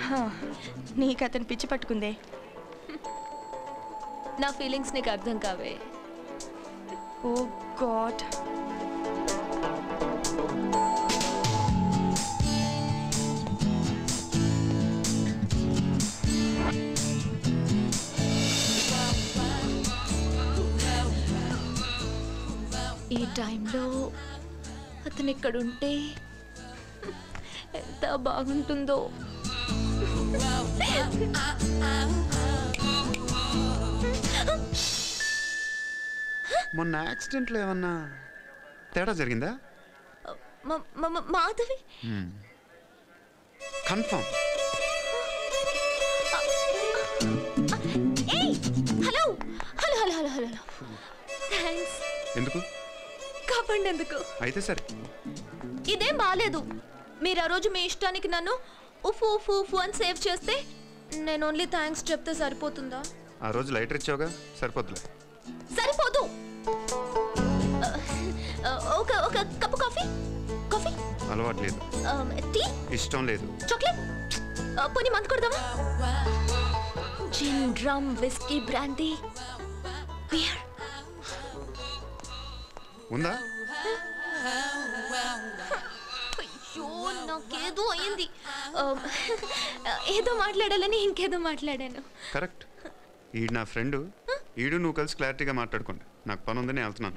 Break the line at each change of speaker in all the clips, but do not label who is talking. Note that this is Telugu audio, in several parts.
హా, నీకు అతను పిచ్చి పట్టుకుందే
నా ఫీలింగ్స్ నీకు అర్థం కావే
ఓ గాడ్
ఈ టైంలో అతను ఇక్కడ ఉంటే ఎంత బాగుంటుందో
మొన్న యాక్సిడెంట్లో ఏమన్నా తేడా జరిగిందా
మ- మ- మ- మాధవి
కన్ఫర్మ్
ఏయ్ hello hello hello hello hello thanks
ఎందుకు
కాపాడినందుకు ఎందుకు
అయితే సరే
ఇదేం బాగాలేదు మీరు ఆ రోజు మీ ఇష్టానికి నన్ను ఉఫు ఉఫు ఉఫు అని సేవ్ చేస్తే నేను ఓన్లీ థ్యాంక్స్ చెప్తే సరిపోతుందా
ఆ రోజు లైటర్ ఇచ్చావుగా సరిపోద్దులే
సరిపోదు ఆ, ఆ, ఒక ఒక కప్పు కాఫీ కాఫీ
అలవాటు లేదు
ఆ, టీ
ఇష్టం లేదు
చాక్లెట్ ఆ, పోనీ మందు కొడదామా gin rum whisky brandy beer
ఉందా
అయ్యో నాకేదో అయింది ఆ, ఏదో మాట్లాడాలని ఇంకేదో మాట్లాడాను
కరెక్ట్ ఈడు నా ఫ్రెండ్ ఈడు నువ్వు కలిసి క్లారిటీగా మాట్లాడుకోండి నాకు పని ఉందని వెళ్తున్నాను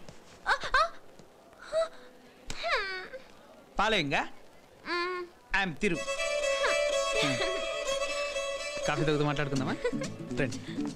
పాలేంగా ఐఎమ్ తిరు కాఫీ తగ్గుతూ మాట్లాడుకుందామా రండి